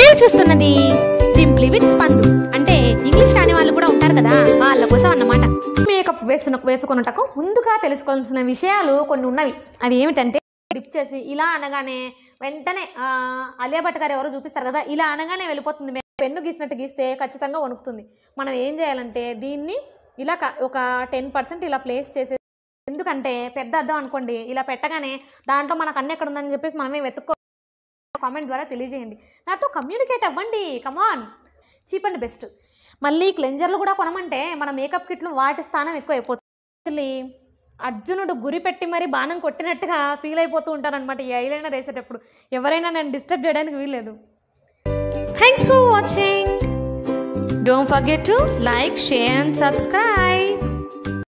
మీరు చూస్తున్నది simply with స్పందు అంటే ఇంగ్లీష్ రాని వాళ్ళు కూడా ఉంటారు కదా వాళ్ళ కోసం అన్నమాట మేకప్ వేసుకున్న వేసుకున్నటకు ముందుగా తెలుసుకోవాల్సిన విషయాలు కొన్ని ఉన్నవి అవి ఏమిటంటే డిప్ చేసి ఇలా అనగానే వెంటనే ఆ, అలియా భట్ గారు ఎవరో చూపిస్తారు కదా ఇలా అనగానే వెళ్ళిపోతుంది మే- పెన్ను గీసినట్టు గీస్తే ఖచ్చితంగా వణుకుతుంది మనం ఏం చేయాలంటే దీన్ని ఇలా క- ఒక టెన్ పర్సెంట్ ఇలా ప్లేస్ చేసే ఎందుకంటే పెద్ద అద్దం అనుకోండి ఇలా పెట్టగానే దాంట్లో మనకు అన్ని ఎక్కడ ఉందని చెప్పేసి మనమే వెతుక్కో కామెంట్ ద్వారా తెలియజేయండి నాతో కమ్యూనికేట్ అవ్వండి కమాన్ చీప్ అండ్ బెస్ట్ మళ్ళీ క్లెంజర్లు కూడా కొనమంటే మన మేకప్ కిట్లు వాటి స్థానం ఎక్కువ అయిపోతుంది అర్జునుడు గురి పెట్టి మరీ బాణం కొట్టినట్టుగా ఫీల్ అయిపోతూ ఉంటారనమాట ఈ ఐలైనర్ వేసేటప్పుడు ఎవరైనా నేను డిస్టర్బ్ చేయడానికి వీల్లేదు thanks for watching don't forget to like share and subscribe